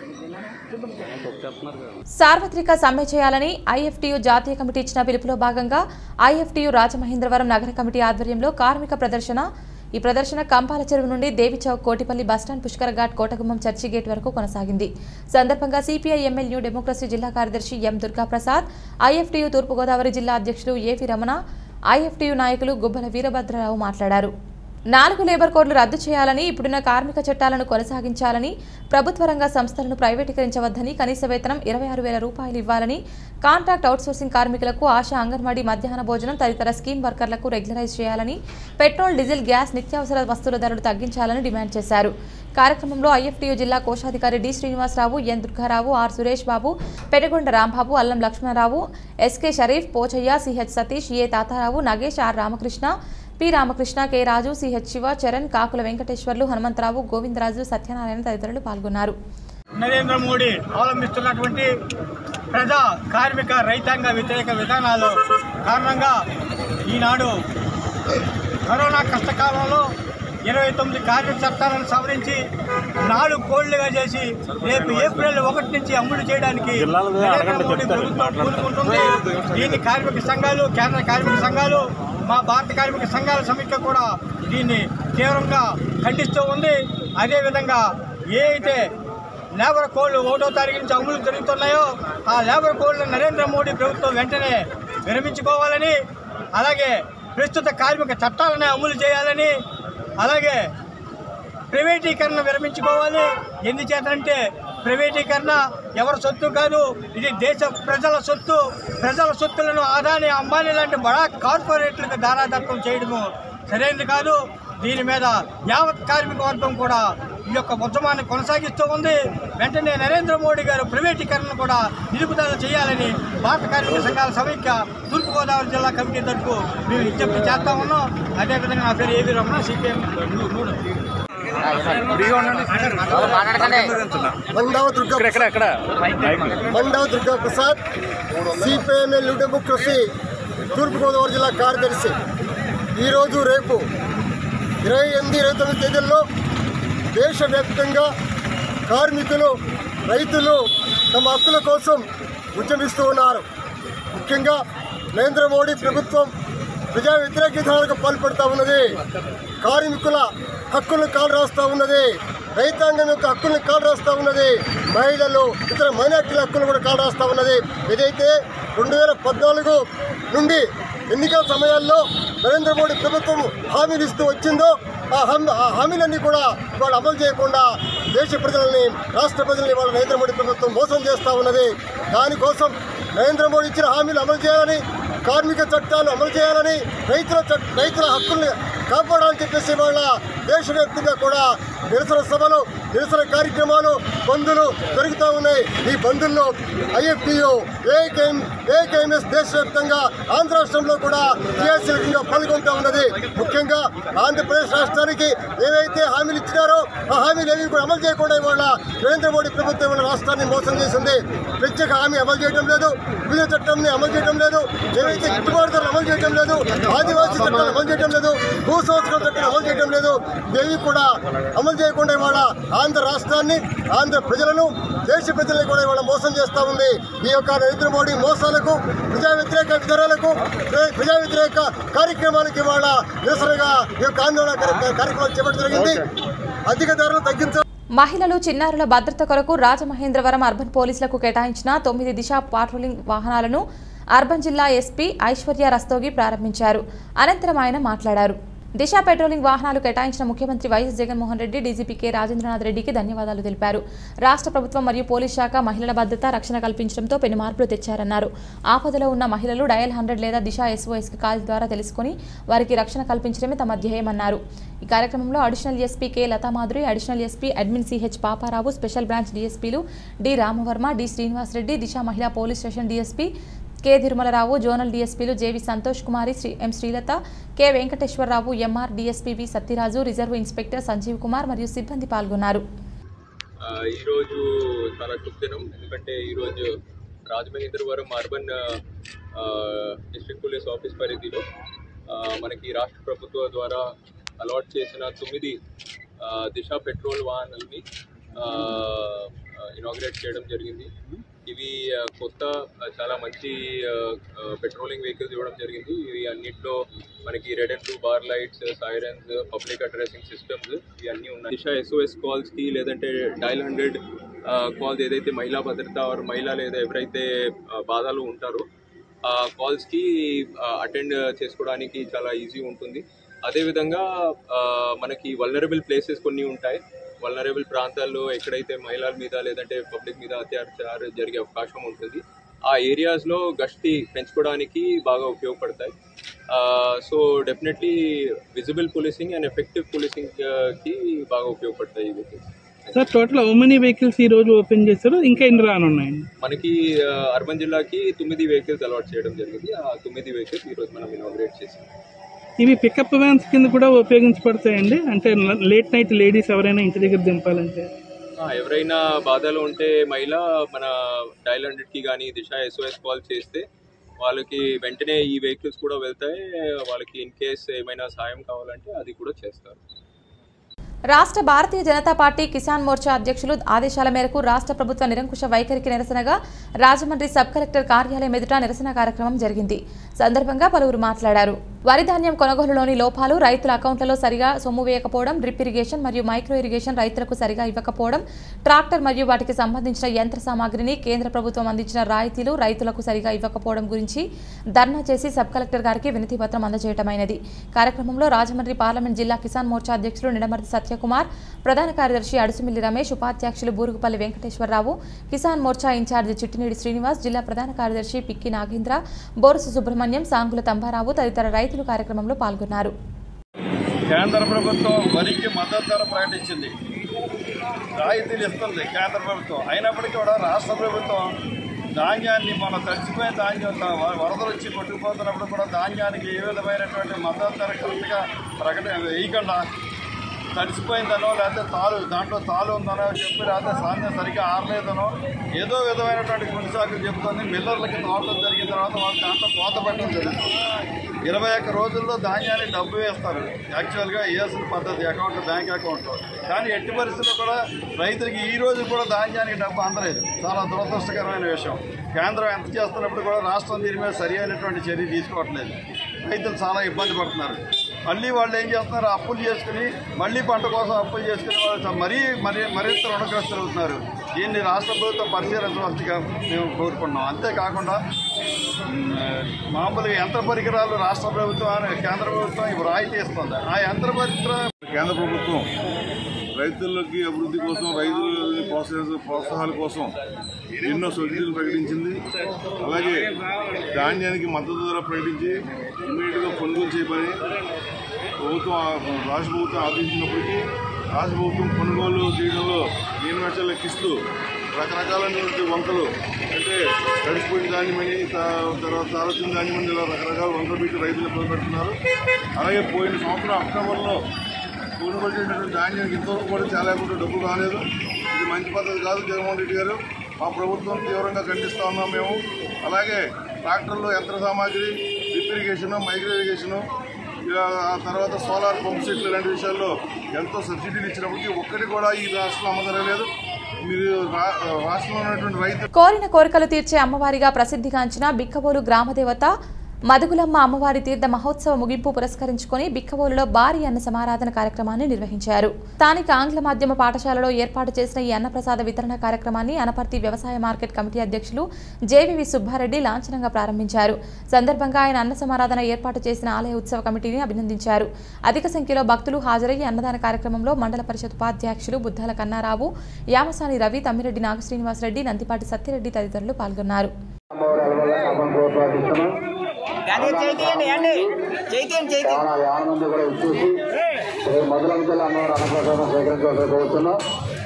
సార్వత్రిక సమ్మె చేయాలని ఐఎఫ్టీయూ జాతీయ కమిటీ ఇచ్చిన పిలుపులో భాగంగా ఐఎఫ్టీయూ రాజమహేంద్రవరం నగర కమిటీ ఆధ్వర్యంలో కార్మిక ప్రదర్శన ఈ ప్రదర్శన కంపాల చెరువు నుండి Devi Chowk Kotipalli bus stand Pushkara Ghat Kotagummam church gate వరకు కొనసాగింది సందర్భంగా సిపిఐ ఎమ్మెల్యే న్యూ డెమోక్రసీ జిల్లా కార్యదర్శి ఎం దుర్గాప్రసాద్ ఐఎఫ్టీయూ తూర్పుగోదావరి జిల్లా అధ్యక్షులు ఏవి రమణ ఐఎఫ్టీయూ నాయకులు గుబ్బల వీరభద్రరావు మాట్లాడారు నాలుగు లేబర్ కోడ్లు రద్దు చేయాలని ఇప్పుడున్న కార్మిక చట్టాలను కొనసాగించాలని ప్రభుత్వ రంగ సంస్థలను ప్రైవేటీకరించవద్దని కనీస వేతనం ఇరవై ఆరు వేల రూపాయలు ఇవ్వాలని కాంట్రాక్ట్ అవుట్సోర్సింగ్ కార్మికులకు ఆశా అంగన్వాడీ మధ్యాహ్న భోజనం తదితర స్కీమ్ వర్కర్లకు రెగ్యులరైజ్ చేయాలని పెట్రోల్ డీజిల్ గ్యాస్ నిత్యావసర వస్తువుల ధరలు తగ్గించాలని డిమాండ్ చేశారు కార్యక్రమంలో ఐఎఫ్టీయూ జిల్లా కోశాధికారి D Srinivasa Rao N Durga Rao R Suresh Babu Penugonda Rambabu Allam Lakshmana Rao SK Sharif Pochaiah CH Satish A Tata Rao Nagesh R Ramakrishna P Ramakrishna K Raju CH Siva Charan Kakula Venkateswarlu Hanumantharao Govindaraju Satyanarayana తదితరులు పాల్గొన్నారు నరేంద్ర మోడీ అవలంబిస్తున్నటువంటి ప్రజా కార్మిక రైతాంగ వ్యతిరేక విధానాలు కారణంగా ఈనాడు కరోనా కష్టకాలంలో ఇరవై తొమ్మిది కార్మిక చట్టాలను సవరించి నాలుగు కోళ్లుగా చేసి రేపు ఏప్రిల్ ఒకటి నుంచి అమలు చేయడానికి నరేంద్ర మోడీ ప్రభుత్వం కోరుకుంటుంది దీన్ని కార్మిక సంఘాలు కేంద్ర కార్మిక సంఘాలు మా భారత కార్మిక సంఘాల సమితి కూడా దీన్ని తీవ్రంగా ఖండిస్తూ ఉంది అదేవిధంగా ఏ అయితే లేబర్ కోడ్లు ఒకటో తారీఖు నుంచి అమలు జరుగుతున్నాయో ఆ లేబర్ కోడ్లు నరేంద్ర మోడీ ప్రభుత్వం వెంటనే విరమించుకోవాలని అలాగే ప్రస్తుత కార్మిక చట్టాలను అమలు చేయాలని అలాగే ప్రైవేటీకరణ విరమించుకోవాలి ఎందుచేతంటే ప్రైవేటీకరణ ఎవరి సొత్తు కాదు ఇది దేశ ప్రజల సొత్తు ప్రజల సొత్తులను ఆదాని అంబానీ లాంటి బడా కార్పొరేట్లకు దారాదత్తం చేయడము సరైనది కాదు దీని మీద యావత్ కార్మిక వర్గం కూడా ఈ యొక్క ఉద్యమాన్ని కొనసాగిస్తూ ఉంది వెంటనే నరేంద్ర మోడీ గారు ప్రైవేటీకరణ కూడా నిలుపుదల చేయాలని భారత కార్మిక సంఘాల సమైక్య తూర్పుగోదావరి జిల్లా కమిటీ తరఫు మేము విజ్ఞప్తి చేస్తా ఉన్నాం అదేవిధంగా నా పేరు ఏవి రమణ సిపిఎం మూడు మండవ దుర్గా మండవ దుర్గా ప్రసాద్ సిపిఎంఎల్ డెమోక్రసీ తూర్పుగోదావరి జిల్లా కార్యదర్శి ఈరోజు రేపు ఇరవై ఎనిమిది ఇరవై తొమ్మిది తేదీల్లో దేశవ్యాప్తంగా కార్మికులు రైతులు తమ హక్కుల కోసం ఉద్యమిస్తూ ఉన్నారు ముఖ్యంగా నరేంద్ర మోడీ ప్రభుత్వం ప్రజా వ్యతిరేక విధానాలకు పాల్పడుతూ ఉన్నది కార్మికుల హక్కులను కాలు రాస్తూ ఉన్నది రైతాంగం యొక్క హక్కులను కాలు రాస్తూ ఉన్నది మహిళలు ఇతర మైనార్టీల హక్కులు కూడా కాలు రాస్తూ ఉన్నది ఏదైతే రెండు వేల పద్నాలుగు నుండి ఎన్నికల సమయాల్లో నరేంద్ర మోడీ ప్రభుత్వం హామీలు ఇస్తూ వచ్చిందో ఆ హామీ ఆ హామీలన్నీ కూడా వాళ్ళు అమలు చేయకుండా దేశ ప్రజలని రాష్ట్ర ప్రజల్ని వాళ్ళ నరేంద్ర మోడీ ప్రభుత్వం మోసం చేస్తూ ఉన్నది దానికోసం నరేంద్ర మోడీ ఇచ్చిన హామీలు అమలు చేయాలని కార్మిక చట్టాలు అమలు చేయాలని రైతుల చట్- రైతుల హక్కుల్ని కాపాడాలని చెప్పేసి వాళ్ళ దేశవ్యాప్తంగా కూడా నిరసన సభలు నిరసన కార్యక్రమాలు బంధులు జరుగుతూ ఉన్నాయి ఈ బంధుల్లో ఐఎఫ్టియు ఏకేఎం ఏకేఎంఎస్ దేశవ్యాప్తంగా ఆంధ్ర రాష్ట్రంలో కూడా క్రియాశీలకంగా పాల్గొంటూ ఉన్నది ముఖ్యంగా ఆంధ్రప్రదేశ్ రాష్ట్రానికి ఏవైతే హామీలు ఇచ్చినారో ఆ హామీలు ఏవి కూడా అమలు చేయకుండా ఇవాళ నరేంద్ర మోడీ ప్రభుత్వం ఇవాళ రాష్ట్రాన్ని మోసం చేసింది ప్రత్యేక హామీ అమలు చేయడం లేదు వివిధ చట్టంని అమలు చేయడం లేదు ఏవైతే గిట్టుబాటు ధరలు అమలు చేయడం లేదు ఆదివాసీ చట్టాలు అమలు చేయడం లేదు భూ సంస్కరణ చట్టాలు అమలు చేయడం లేదు ఇవేవి కూడా అమలు చేయకుండా ఇవాళ ఆంధ్ర రాష్ట్రాన్ని ఆంధ్ర ప్రజలను దేశ ప్రజల్ని కూడా ఇవాళ మోసం చేస్తూ ఉంది ఈ యొక్క నరేంద్ర మోడీ మోసాలకు ప్రజా వ్యతిరేక విధానాలకు ప్ర- ప్రజా వ్యతిరేక కార్యక్రమానికి ఇవాళ నిరసనగా ఈ యొక్క ఆందోళన కార్య- కార్యక్రమం చేపట్టడం జరిగింది అధిక ధరలు తగ్గించాలి మహిళలు చిన్నారుల భద్రత కొరకు రాజమహేంద్రవరం అర్బన్ పోలీసులకు కేటాయించిన తొమ్మిది దిశ పాట్రోలింగ్ వాహనాలను అర్బన్ జిల్లా ఎస్పీ ఐశ్వర్య రస్తోగి ప్రారంభించారు అనంతరం ఆయన మాట్లాడారు దిశ పెట్రోలింగ్ వాహనాలు కేటాయించిన ముఖ్యమంత్రి YS Jaganmohan Reddy DGP K Rajendranath రెడ్డికి ధన్యవాదాలు తెలిపారు రాష్ట్ర ప్రభుత్వం మరియు పోలీస్ శాఖ మహిళల భద్రత రక్షణ కల్పించడంతో పెను మార్పులు తెచ్చారన్నారు ఆపదలో ఉన్న మహిళలు డయల్ హండ్రెడ్ లేదా దిశ ఎస్ఓఎస్కి కాల్ ద్వారా తెలుసుకుని వారికి రక్షణ కల్పించడమే తమ ధ్యేయమన్నారు ఈ కార్యక్రమంలో additional SP K Lathamadhuri additional SP admin CH Paparao special branch డీఎస్పీలు డి రామవర్మ డి శ్రీనివాసరెడ్డి దిశ మహిళా police station DSP K Tirumala Rao zonal డీఎస్పీలు JV Santosh Kumari Sri M Srilatha K Venkateswara Rao MR DSP V Satyaraju reserve inspector Sanjeev Kumar మరియు సిబ్బంది పాల్గొన్నారు ఆ, ఈరోజు చాలా శుభదినం ఎందుకంటే ఈరోజు రాజమహేంద్రవరం అర్బన్ ఆ, డిస్ట్రిక్ట్ పోలీస్ ఆఫీస్ పరిధిలో ఆ, మనకి రాష్ట్ర ప్రభుత్వం ద్వారా అలాట్ చేసిన తొమ్మిది ఆ, దిశ పెట్రోల్ వాహనాలని ఇనాగ్రేట్ చేయడం జరిగింది ఇవి ఆ, కొత్త ఆ, చాలా మంచి పెట్రోలింగ్ వెహికల్స్ ఇవ్వడం జరిగింది ఇవి అన్నిట్లో మనకి red and blue bar lights sirens public addressing systems ఇవన్నీ ఉన్నాయి దిశ ఎస్ఓఎస్ కాల్స్కి లేదంటే డైల్ హండ్రెడ్ కాల్స్ ఏదైతే మహిళా భద్రత ఆర్ మహిళ లేదా ఎవరైతే ఆ, బాధలు ఉంటారో ఆ కాల్స్కి అటెండ్ చేసుకోవడానికి చాలా ఈజీ ఉంటుంది అదేవిధంగా ఆ, మనకి వల్నరబుల్ ప్లేసెస్ కొన్ని ఉంటాయి వల్నరబుల్ ప్రాంతాల్లో ఎక్కడైతే మహిళల మీద లేదంటే పబ్లిక్ మీద అత్యాచారం జరిగే అవకాశం ఉంటుంది ఆ ఏరియాస్లో గస్తీ పెంచుకోవడానికి బాగా ఉపయోగపడతాయి so definitely visible policing and effective పోలీసింగ్కి బాగా ఉపయోగపడతాయి ఈ vehicles. Sir total how many vehicles ఈ రోజు ఓపెన్ చేశారు ఇంకా ఎన్ని రానున్నాయండి మనకి ఆ, అర్బన్ జిల్లాకి తొమ్మిది వెహికల్స్ అలాట్ చేయడం జరిగింది ఆ తొమ్మిది వెహికల్స్ ఈరోజు మనం ఇనాగ్రేట్ చేసాం ఇవి పికప్ వ్యాన్స్ కింద కూడా ఉపయోగించబడతాయండి అంటే లేట్ నైట్ లేడీస్ ఎవరైనా ఇంటి దగ్గర దింపాలంటే ఆ, ఎవరైనా బాధలో ఉంటే మహిళ మన డైల్ హండ్రెడ్కి కానీ దిశ ఎస్ఓఎస్ కాల్ చేస్తే వాళ్ళకి వెంటనే ఈ వెహికల్స్ కూడా వెళ్తాయి వాళ్ళకి ఇన్ కేస్ ఏమైనా సాయం కావాలంటే అది కూడా చేస్తారు రాష్ట్ర భారతీయ జనతా పార్టీ కిసాన్ మోర్చా అధ్యక్షులు ఆదేశాల మేరకు రాష్ట్ర ప్రభుత్వ నిరంకుశ వైఖరికి నిరసనగా రాజమండ్రి సబ్ కలెక్టర్ కార్యాలయం ఎదుట నిరసన కార్యక్రమం జరిగింది సందర్భంగా పలువురు మాట్లాడారు వరి ధాన్యం కొనుగోలులోని లోపాలు రైతుల అకౌంట్లలో సరిగా సొమ్ము వేయకపోవడం డ్రిప్ ఇరిగేషన్ మరియు మైక్రో ఇరిగేషన్ రైతులకు సరిగా ఇవ్వకపోవడం ట్రాక్టర్ మరియు వాటికి సంబంధించిన యంత్ర సామాగ్రిని కేంద్ర ప్రభుత్వం అందించిన రాయితీలు రైతులకు సరిగా ఇవ్వకపోవడం గురించి ధర్నా చేసి సబ్ కలెక్టర్ గారికి వినతి పత్రం అందజేయటమైనది కార్యక్రమంలో రాజమండ్రి పార్లమెంట్ జిల్లా కిసాన్ మోర్చా అధ్యక్షులు నిడమర్తి సత్యకుమార్ ప్రధాన కార్యదర్శి అడుసుమిల్లి రమేష్ ఉపాధ్యక్షులు బూరుగుపల్లి వెంకటేశ్వరరావు కిసాన్ మోర్చా ఇన్ఛార్జి చిట్టినేడి శ్రీనివాస్ జిల్లా ప్రధాన కార్యదర్శి పిక్కి నాగేంద్ర బోరసు సుబ్రహ్మణ్యం సాంగుల తంబారావు తదితర రైతులు కార్యక్రమంలో పాల్గొన్నారు కేంద్ర ప్రభుత్వం వరికి మద్దతు ధర ప్రకటించింది రాయితీలు ఇస్తుంది కేంద్ర ప్రభుత్వం అయినప్పటికీ కూడా రాష్ట్ర ప్రభుత్వం ధాన్యాన్ని మన తడిచిపోయిన ధాన్యం త- వ- వరదలు వచ్చి కొట్టుకుపోతున్నప్పుడు కూడా ధాన్యానికి ఏ విధమైనటువంటి మద్దతు ధర కరెక్ట్గా ప్రకటన వేయకుండా తడిసిపోయిందనో లేకపోతే తాలు దాంట్లో తాలు ఉందనో చెప్పి లేకపోతే సాధ్యం సరిగ్గా ఆరలేదనో ఏదో విధమైనటువంటి కొన్నిసార్లు చెప్తుంది మిల్లర్లకి తోటలు జరిగిన తర్వాత వాళ్ళు దాంట్లో కోత పెట్టడం జరుగుతుంది ఇరవై ఒక్క రోజుల్లో ధాన్యాన్ని డబ్బు వేస్తారు యాక్చువల్గా వేయాల్సిన పద్ధతి అకౌంట్ బ్యాంక్ అకౌంట్లో కానీ ఎట్టి పరిస్థితుల్లో కూడా రైతులకి ఈ రోజు కూడా ధాన్యానికి డబ్బు అందలేదు చాలా దురదృష్టకరమైన విషయం కేంద్రం ఎంత చేస్తున్నప్పుడు కూడా రాష్ట్రం దీని మీద సరి అయినటువంటి చర్య తీసుకోవట్లేదు రైతులు చాలా ఇబ్బంది పడుతున్నారు మళ్ళీ వాళ్ళు ఏం చేస్తున్నారు అప్పులు చేసుకుని మళ్ళీ పంట కోసం అప్పులు చేసుకుని వాళ్ళు మరీ మరీ మరింత రుణగ్రస్తులు అవుతున్నారు దీన్ని రాష్ట్ర ప్రభుత్వం పరిశీలించవలసిగా మేము కోరుకున్నాం అంతేకాకుండా మ్, మామూలుగా యంత్ర పరికరాలు రాష్ట్ర ప్రభుత్వం కేంద్ర ప్రభుత్వం ఇవి రాయితీ ఇస్తుంది ఆ యంత్ర పరికర కేంద్ర ప్రభుత్వం రైతులకి అభివృద్ధి కోసం రైతులని ప్రోత్సహ ప్రోత్సాహాల కోసం ఎన్నో సబ్సిడీలు ప్రకటించింది అలాగే ధాన్యానికి మద్దతు ధర ప్రకటించి ఇమీడియట్గా కొనుగోలు చేయమని ప్రభుత్వం ఆ- రాష్ట్ర ప్రభుత్వం ఆదేశించినప్పటికీ రాష్ట్ర ప్రభుత్వం కొనుగోలు చేయడంలో యూనివర్సల్ లెక్కిస్తూ రకరకాలైనటువంటి వంకలు అంటే తడిసిపోయిన ధాన్యమని త- తర్వాత తారసిన ధాన్యమని ఇలా రకరకాల వంకలు పెట్టి రైతులు ఇబ్బంది పెడుతున్నారు అలాగే పోయిన సంవత్సరం అక్టోబర్లో కొనుగోలు చేసినటువంటి ధాన్యానికి ఇంతవరకు కూడా చాలా కూడా డబ్బు రాలేదు ఇది మంచి పద్ధతి కాదు జగన్మోహన్ రెడ్డి గారు మా ప్రభుత్వం తీవ్రంగా ఖండిస్తా ఉన్నాం మేము అలాగే ట్రాక్టర్లు యంత్ర సామాగ్రి డ్రిప్ ఇరిగేషను మైక్రో ఇరిగేషను ఇలా ఆ తర్వాత సోలార్ పంప్ సెట్లు ఇలాంటి విషయాల్లో ఎంతో సబ్సిడీలు ఇచ్చినప్పటికీ ఒక్కటి కూడా ఈ రాష్ట్రంలో అమలు మీరు రా- రాష్ట్రంలో ఉన్నటువంటి రైతు కోరిన కోరికలు తీర్చే అమ్మవారిగా ప్రసిద్ధిగాంచిన బిక్కబోలు గ్రామదేవత మదుగులమ్మ అమ్మవారి తీర్థ మహోత్సవ ముగింపు పురస్కరించుకొని బిక్కవోలులో భారీ అన్న సమారాధన కార్యక్రమాన్ని నిర్వహించారు స్థానిక ఆంగ్ల మాధ్యమ పాఠశాలలో ఏర్పాటు చేసిన ఈ అన్నప్రసాద వితరణ కార్యక్రమాన్ని అనపర్తి వ్యవసాయ మార్కెట్ కమిటీ అధ్యక్షులు జేవివి సుబ్బారెడ్డి లాంఛనంగా ప్రారంభించారు సందర్భంగా ఆయన అన్న సమారాధన ఏర్పాటు చేసిన ఆలయ ఉత్సవ కమిటీని అభినందించారు అధిక సంఖ్యలో భక్తులు హాజరయ్యి అన్నదాన కార్యక్రమంలో మండల పరిషత్ ఉపాధ్యక్షులు బుద్దాల కన్నారావు యామసాని రవి తమ్మిరెడ్డి నాగశ్రీనివాసరెడ్డి నందిపాటి సత్యరెడ్డి తదితరులు పాల్గొన్నారు చాలా మంది కూడా ఇచ్చేసి మొదలంకెళ్ళి అమ్మవారు అన్నప్రసాదం సేకరించాల్సి కోరుతున్నాం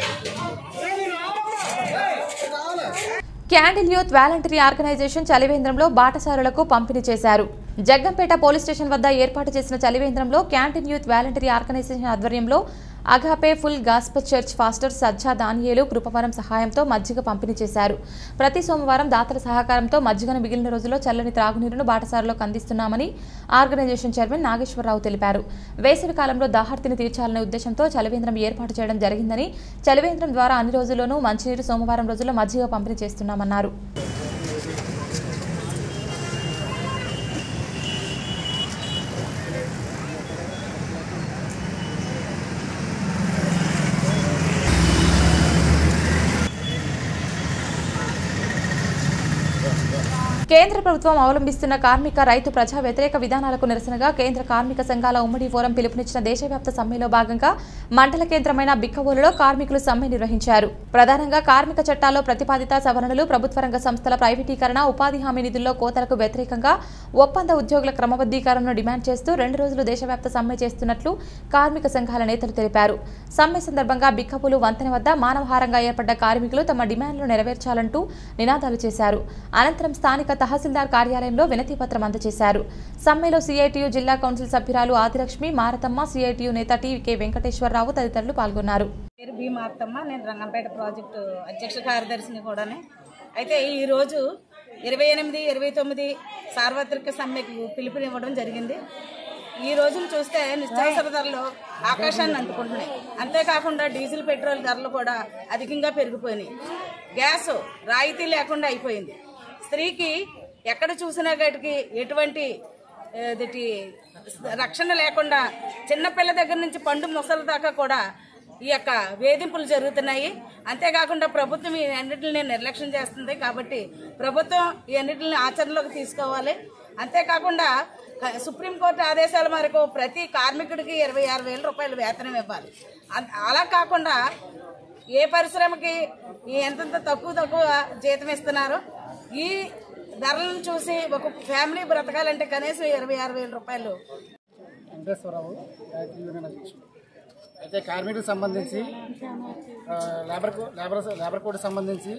క్యాండిల్ యూత్ వాలంటరీ ఆర్గనైజేషన్ చలివేంద్రంలో బాటసారులకు పంపిణీ చేశారు జగ్గంపేట పోలీస్ స్టేషన్ వద్ద ఏర్పాటు చేసిన చలివేంద్రంలో క్యాంటీన్ యూత్ వాలంటరీ ఆర్గనైజేషన్ ఆధ్వర్యంలో Agape full gospel church pastor Sajja Daniyelu Krupavaram సహాయంతో మజ్జిగ పంపిణీ చేశారు ప్రతి సోమవారం దాతల సహకారంతో మజ్జిగను మిగిలిన రోజుల్లో చల్లని త్రాగునీరును బాటసారులకు అందిస్తున్నామని ఆర్గనైజేషన్ చైర్మన్ నాగేశ్వరరావు తెలిపారు వేసవి కాలంలో దాహర్తిని తీర్చాలనే ఉద్దేశంతో చలివేంద్రం ఏర్పాటు చేయడం జరిగిందని చలివేంద్రం ద్వారా అన్ని రోజుల్లోనూ మంచినీరు సోమవారం రోజుల్లో మజ్జిగ పంపిణీ చేస్తున్నామన్నారు కేంద్ర ప్రభుత్వం అవలంబిస్తున్న కార్మిక రైతు ప్రజా వ్యతిరేక విధానాలకు నిరసనగా కేంద్ర కార్మిక సంఘాల ఉమ్మడి ఫోరం పిలుపునిచ్చిన దేశవ్యాప్త సమ్మెలో భాగంగా మండల కేంద్రమైన బిక్కవోలులో కార్మికులు సమ్మె నిర్వహించారు ప్రధానంగా కార్మిక చట్టాల్లో ప్రతిపాదిత సవరణలు ప్రభుత్వ రంగ సంస్థల ప్రైవేటీకరణ ఉపాధి హామీ నిధుల్లో కోతలకు వ్యతిరేకంగా ఒప్పంద ఉద్యోగుల క్రమబద్దీకరణను డిమాండ్ చేస్తూ రెండు రోజులు దేశవ్యాప్త సమ్మె చేస్తున్నట్లు కార్మిక సంఘాల నేతలు తెలిపారు సమ్మె సందర్భంగా బిక్కపులు వంతెన వద్ద మానవహారంగా ఏర్పడ్డ కార్మికులు తమ డిమాండ్లు నెరవేర్చాలంటూ నినాదాలు చేశారు అనంతరం స్థానిక తహసీల్దార్ కార్యాలయంలో వినతి పత్రం అందజేశారు సమ్మెలో సిఐటియు జిల్లా కౌన్సిల్ సభ్యురాలు ఆదిలక్ష్మి మారతమ్మ సిఐటియు నేత టీవీకే వెంకటేశ్వరరావు తదితరులు పాల్గొన్నారు పేరు బి మార్తమ్మ నేను రంగంపేట ప్రాజెక్టు అధ్యక్ష కార్యదర్శిని కూడానే అయితే ఈరోజు ఇరవై ఎనిమిది ఇరవై తొమ్మిది సార్వత్రిక సమ్మెకు పిలుపునివ్వడం జరిగింది ఈ రోజును చూస్తే నిత్యావసర ధరలు ఆకాశాన్ని అందుకుంటున్నాయి అంతేకాకుండా డీజిల్ పెట్రోల్ ధరలు కూడా అధికంగా పెరిగిపోయినాయి గ్యాస్ రాయితీ లేకుండా అయిపోయింది స్త్రీకి ఎక్కడ చూసినా గటికి ఎటువంటి ఏదిటి రక్షణ లేకుండా చిన్నపిల్ల దగ్గర నుంచి పండు ముసలి దాకా కూడా ఈ యొక్క వేధింపులు జరుగుతున్నాయి అంతేకాకుండా ప్రభుత్వం ఈ అన్నిటిని నిర్లక్ష్యం చేస్తుంది కాబట్టి ప్రభుత్వం ఈ అన్నిటిని ఆచరణలోకి తీసుకోవాలి అంతేకాకుండా క- సుప్రీంకోర్టు ఆదేశాల మేరకు ప్రతి కార్మికుడికి ఇరవై ఆరు వేల రూపాయలు వేతనం ఇవ్వాలి అన్- అలా కాకుండా ఏ పరిశ్రమకి ఈ ఎంతంత తక్కువ తక్కువ జీతం ఇస్తున్నారు ఈ ధరలను చూసి ఒక ఫ్యామిలీ బ్రతకాలంటే కనీసం ఇరవై ఆరు వేల రూపాయలు వెంకటేశ్వరరావు గాయత్రి యూనియన్ అధ్యక్షుడు అయితే కార్మికులకు సంబంధించి ఆ, లేబర్ కో- లేబర్ లేబర్ కోడ్ సంబంధించి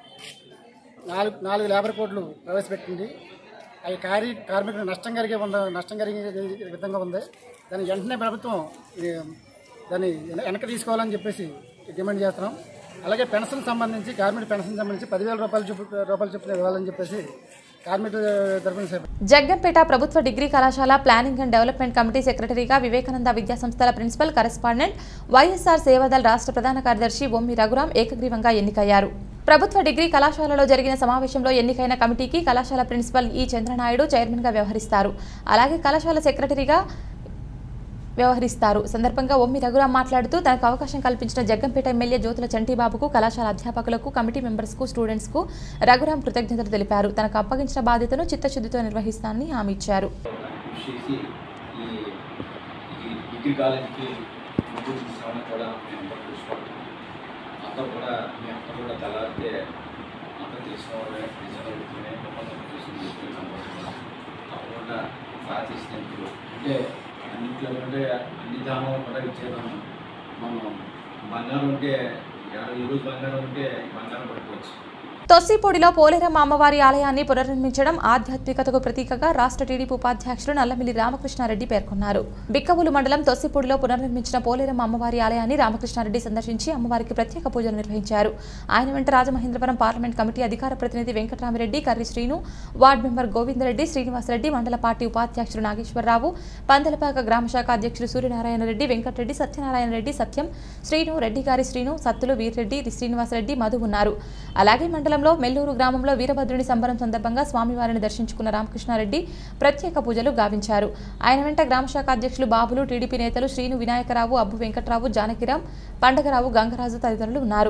నాలుగు నాలుగు లేబర్ కోడ్లు ప్రవేశపెట్టింది అవి కార్య కార్మికులకు నష్టం కలిగే ఉంది నష్టం కలిగే విధంగా ఉంది దాన్ని వెంటనే ప్రభుత్వం ఈ, దాన్ని వెనక్కి తీసుకోవాలని చెప్పేసి డిమాండ్ చేస్తున్నాం అలాగే పెన్షన్ సంబంధించి కార్మిక పెన్షన్ సంబంధించి పదివేల రూపాయలు చొప్పు రూపాయలు చొప్పున ఇవ్వాలని చెప్పేసి కార్మికుల తరఫున జగ్గంపేట ప్రభుత్వ డిగ్రీ కళాశాల ప్లానింగ్ అండ్ డెవలప్మెంట్ కమిటీ సెక్రటరీగా వివేకానంద విద్యా సంస్థల ప్రిన్సిపల్ కరెస్పాండెంట్ వైఎస్ఆర్ సేవాదల్ రాష్ట్ర ప్రధాన కార్యదర్శి బొమ్మి రఘురాం ఏకగ్రీవంగా ఎన్నికయ్యారు ప్రభుత్వ డిగ్రీ కళాశాలలో జరిగిన సమావేశంలో ఎన్నికైన కమిటీకి కళాశాల ప్రిన్సిపల్ ఈ చంద్రనాయుడు చైర్మన్గా వ్యవహరిస్తారు అలాగే కళాశాల సెక్రటరీగా వ్యవహరిస్తారు సందర్భంగా ఒమ్మి రఘురాం మాట్లాడుతూ తనకు అవకాశం కల్పించిన జగ్గంపేట ఎమ్మెల్యే జ్యోతుల చంటిబాబుకు కళాశాల అధ్యాపకులకు కమిటీ మెంబర్స్కు స్టూడెంట్స్కు రఘురాం కృతజ్ఞతలు తెలిపారు తనకు అప్పగించిన బాధ్యతను చిత్తశుద్ధితో నిర్వహిస్తానని హామీ ఇచ్చారు చేసి ఈ ఈ డిగ్రీ కాలేజీకి ముందు తీసుకోవడం కూడా మేము అంతా చూసుకోవాలి అంతా కూడా మీ అంతా కూడా తెల్లారితే అంతా తీసుకోవాలి తీసుకోగలుగుతూనే ఒప్పందం చూసి తప్పకుండా సాధించినందుకు అంటే అన్నింటిలో కంటే అన్ని దానాలు కూడా ఇచ్చేదాము మనం బంగారం ఉంటే ఈరోజు బంగారం ఉంటే బంగారం పట్టుకోవచ్చు తొస్సిపూడిలో పోలేరమ్మ అమ్మవారి ఆలయాన్ని పునర్నిర్మించడం ఆధ్యాత్మికతకు ప్రతీకగా రాష్ట్ర టీడీపీ ఉపాధ్యక్షులు నల్లమిల్లి రామకృష్ణారెడ్డి పేర్కొన్నారు బిక్కవులు మండలం తొస్సిపూడిలో పునర్నిర్మించిన పోలేరమ్మ అమ్మవారి ఆలయాన్ని రామకృష్ణారెడ్డి సందర్శించి అమ్మవారికి ప్రత్యేక పూజలు నిర్వహించారు ఆయన వెంట రాజమహేంద్రవరం పార్లమెంట్ కమిటీ అధికార ప్రతినిధి వెంకటరామిరెడ్డి కర్రి శ్రీను వార్డు మెంబర్ గోవిందరెడ్డి శ్రీనివాసరెడ్డి మండల పార్టీ ఉపాధ్యక్షులు నాగేశ్వరరావు పందలపాక గ్రామ శాఖ అధ్యక్షులు సూర్యనారాయణ రెడ్డి వెంకటరెడ్డి సత్యనారాయణ రెడ్డి సత్యం శ్రీను రెడ్డి గారి శ్రీను సత్తులు వీర్రెడ్డి శ్రీనివాసరెడ్డి మధు ఉన్నారు అలాగే మండల మండలంలో మెల్లూరు గ్రామంలో వీరభద్రుని సంబరం సందర్భంగా స్వామివారిని దర్శించుకున్న రామకృష్ణారెడ్డి ప్రత్యేక పూజలు గావించారు ఆయన వెంట గ్రామశాఖ అధ్యక్షులు బాబులు టీడీపీ నేతలు శ్రీను వినాయకరావు అబ్బు వెంకట్రావు జానకిరాం పండగరావు గంగరాజు తదితరులు ఉన్నారు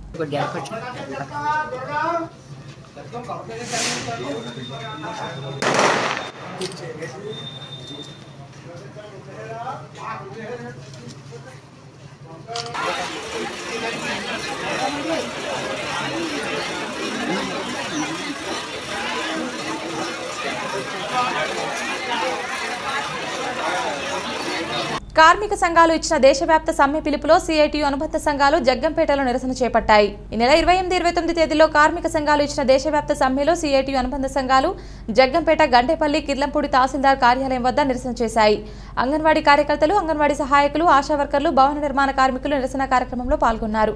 కార్మిక సంఘాలు ఇచ్చిన దేశవ్యాప్త సమ్మె పిలుపులో సిఐటియు అనుబంధ సంఘాలు జగ్గంపేటలో నిరసన చేపట్టాయి ఈ నెల ఇరవై ఎనిమిది ఇరవై తొమ్మిది తేదీలో కార్మిక సంఘాలు ఇచ్చిన దేశవ్యాప్త సమ్మెలో సిఐటియు అనుబంధ సంఘాలు జగ్గంపేట గండేపల్లి కిర్లంపూడి తహసీల్దార్ కార్యాలయం వద్ద నిరసన చేశాయి అంగన్వాడీ కార్యకర్తలు అంగన్వాడీ సహాయకులు ఆశా వర్కర్లు భవన నిర్మాణ కార్మికులు నిరసన కార్యక్రమంలో పాల్గొన్నారు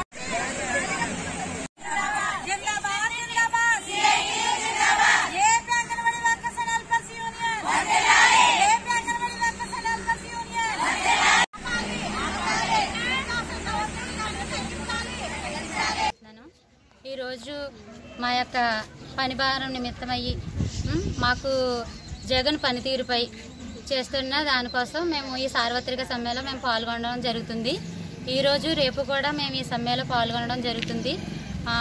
ఈరోజు మా యొక్క పని భారం నిమిత్తమయ్యి ఉమ్, మాకు జగన్ పనితీరుపై చేస్తున్న దానికోసం మేము ఈ సార్వత్రిక సమ్మెలో మేము పాల్గొనడం జరుగుతుంది ఈరోజు రేపు కూడా మేము ఈ సమ్మెలో పాల్గొనడం జరుగుతుంది ఆ,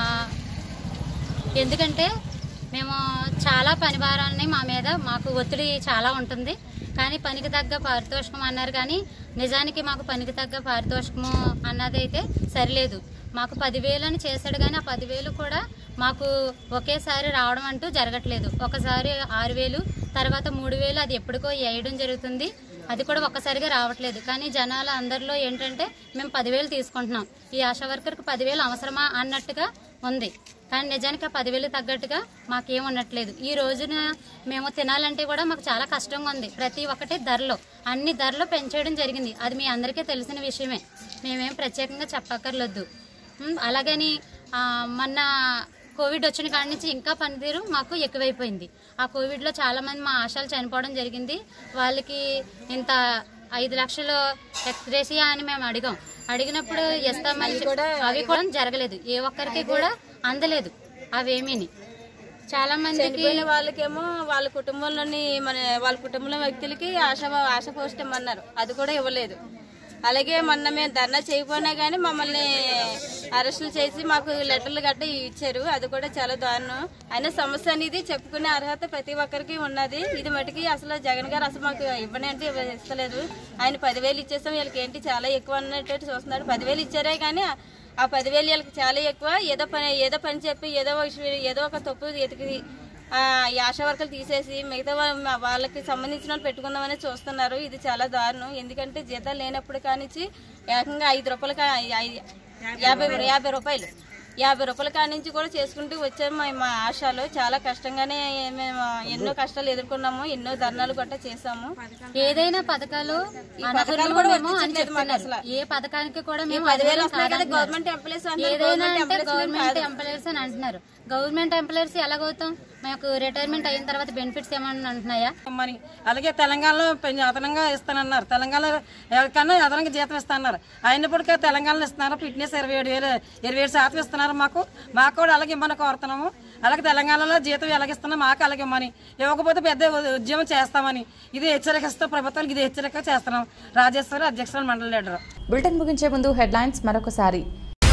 ఎందుకంటే మేము చాలా పని భారాన్ని మా మీద మాకు ఒత్తిడి చాలా ఉంటుంది కానీ పనికి తగ్గ పారితోషికం అన్నారు కానీ నిజానికి మాకు పనికి తగ్గ పారితోషికము అన్నదైతే సరిలేదు మాకు పదివేలని చేశాడు కానీ ఆ పదివేలు కూడా మాకు ఒకేసారి రావడం అంటూ జరగట్లేదు ఒకసారి ఆరు వేలు తర్వాత మూడు వేలు అది ఎప్పటికో వేయడం జరుగుతుంది అది కూడా ఒక్కసారిగా రావట్లేదు కానీ జనాల అందరిలో ఏంటంటే మేము పదివేలు తీసుకుంటున్నాం ఈ ఆశా వర్కర్కి పదివేలు అవసరమా అన్నట్టుగా ఉంది కానీ నిజానికి ఆ పదివేలు తగ్గట్టుగా మాకేం ఉండట్లేదు ఈ రోజున మేము తినాలంటే కూడా మాకు చాలా కష్టంగా ఉంది ప్రతి ఒక్కటి ధరలో అన్ని ధరలు పెంచేయడం జరిగింది అది మీ అందరికీ తెలిసిన విషయమే మేమేం ప్రత్యేకంగా చెప్పక్కర్లేదు ఉమ్, అలాగని ఆ, మొన్న కోవిడ్ వచ్చిన కాడి నుంచి ఇంకా పనితీరు మాకు ఎక్కువైపోయింది ఆ కోవిడ్లో చాలామంది మా ఆశాలు చనిపోవడం జరిగింది వాళ్ళకి ఇంత ఐదు లక్షలు ఎక్స్రేసియా అని మేము అడిగాం అడిగినప్పుడు ఇస్తామని కూడా అవి కూడా జరగలేదు ఏ ఒక్కరికి కూడా అందలేదు అవేమీని చాలా మందికి చనిపోయిన వాళ్ళకేమో వాళ్ళ కుటుంబంలోని మన వాళ్ళ కుటుంబంలో వ్యక్తులకి ఆశ ఆశ పోస్ట్ ఇమ్మన్నారు అది కూడా ఇవ్వలేదు అలాగే మొన్న మేము ధర్నా చేయకపోయినా కానీ మమ్మల్ని అరెస్టులు చేసి మాకు లెటర్లు గట్ట ఇచ్చారు అది కూడా చాలా దారుణం అయినా సమస్య అనేది చెప్పుకునే అర్హత ప్రతి ఒక్కరికి ఉన్నది ఇది మటుకి అసలు జగన్ గారు అసలు మాకు ఇవ్వని అంటే ఇవ్వ- ఇస్తలేదు ఆయన పదివేలు ఇచ్చేస్తాం వీళ్ళకి ఏంటి చాలా ఎక్కువ అన్నట్టు చూస్తున్నాడు పదివేలు ఇచ్చారే కానీ ఆ పదివేలు వీళ్ళకి చాలా ఎక్కువ ఏదో పని ఏదో పని చెప్పి ఏదో ఒక విషయం- ఏదో ఒక తప్పు ఎతికి ఆ, ఈ ఆశా వర్కర్లు తీసేసి మిగతా వా- వాళ్ళకి సంబంధించిన వాళ్ళు పెట్టుకుందామని చూస్తున్నారు ఇది చాలా దారుణం ఎందుకంటే జీతాలు లేనప్పుడు కానించి ఏకంగా ఐదు రూపాయలు కా- ఐ- యాభై యాభై రూపాయలు యాభై రూపాయల కాడి నుంచి కూడా చేసుకుంటూ వచ్చాము మా- మా ఆశలో చాలా కష్టంగానే మేము ఎన్నో కష్టాలు ఎదుర్కొన్నాము ఎన్నో ధర్నాలు కూడా చేసాము ఏదైనా పథకాలు ఈ పథకాలు కూడా అనర్హులమేమో అని వర్తించలేదు మాకు చెప్తున్నారు. అసలు. ఏ పథకానికి కూడా ఈ మేము పదివేలు అర్హులం వస్తున్నాయి కదా కాదంటున్నారు. గవర్నమెంట్ ఎంప్లాయీస్ అంటున్నారు, ఏదైనా గవర్నమెంట్ అంటే ఎంప్లాయీస్ గవర్నమెంట్ కాదు. ఎంప్లాయర్స్ అని అంటున్నారు గవర్నమెంట్ ఎంప్లాయర్స్ ఎలాగవుతాం మాకు రిటైర్మెంట్ అయిన తర్వాత బెనిఫిట్స్ ఏమన్నా ఉంటున్నాయా మరి అలాగే తెలంగాణలో పెన్- అదనంగా ఇస్తానన్నారు తెలంగాణ ఎవరికన్నా అదనంగా జీతం ఇస్తానన్నారు అయినప్పటికీ తెలంగాణలో ఇస్తున్నారు ఫిట్నెస్ ఇరవై ఏడు వేలు ఇరవై ఏడు శాతం ఇస్తున్నారు మాకు మాకు కూడా అలాగే ఇమ్మని కోరుతున్నాము అలాగే తెలంగాణలో జీతం ఎలాగిస్తున్నాం మాకు అలాగే ఇమ్మని ఇవ్వకపోతే పెద్ద ఉద్యమం చేస్తామని ఇది హెచ్చరికస్తూ ప్రభుత్వానికి ఇది హెచ్చరిక చేస్తున్నాం రాజేశ్వరి అధ్యక్షురాలు మండలి లీడర్ బులెటిన్ ముగించే ముందు హెడ్లైన్స్ మరొకసారి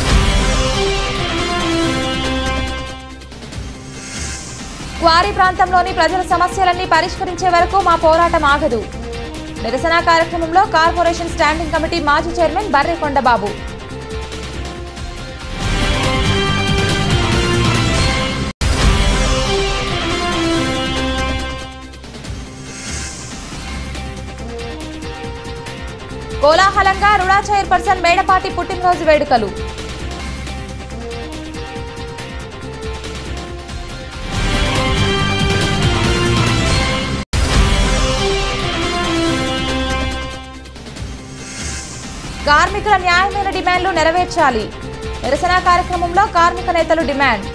క్వారీ ప్రాంతంలోని ప్రజల సమస్యలన్నీ పరిష్కరించే వరకు మా పోరాటం ఆగదు నిరసన కార్యక్రమంలో కార్పొరేషన్ స్టాండింగ్ కమిటీ మాజీ చైర్మన్ బర్రె కొండబాబు కోలాహలంగా రుడా చైర్పర్సన్ మేడపాటి పుట్టినరోజు వేడుకలు కార్మికుల న్యాయమైన డిమాండ్లు నెరవేర్చాలి నిరసన కార్యక్రమంలో కార్మిక నేతలు డిమాండ్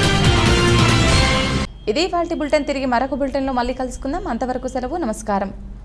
ఇది వాటి బులెటిన్ తిరిగి మరొక బులెటిన్లో మళ్ళీ కలుసుకుందాం అంతవరకు సెలవు నమస్కారం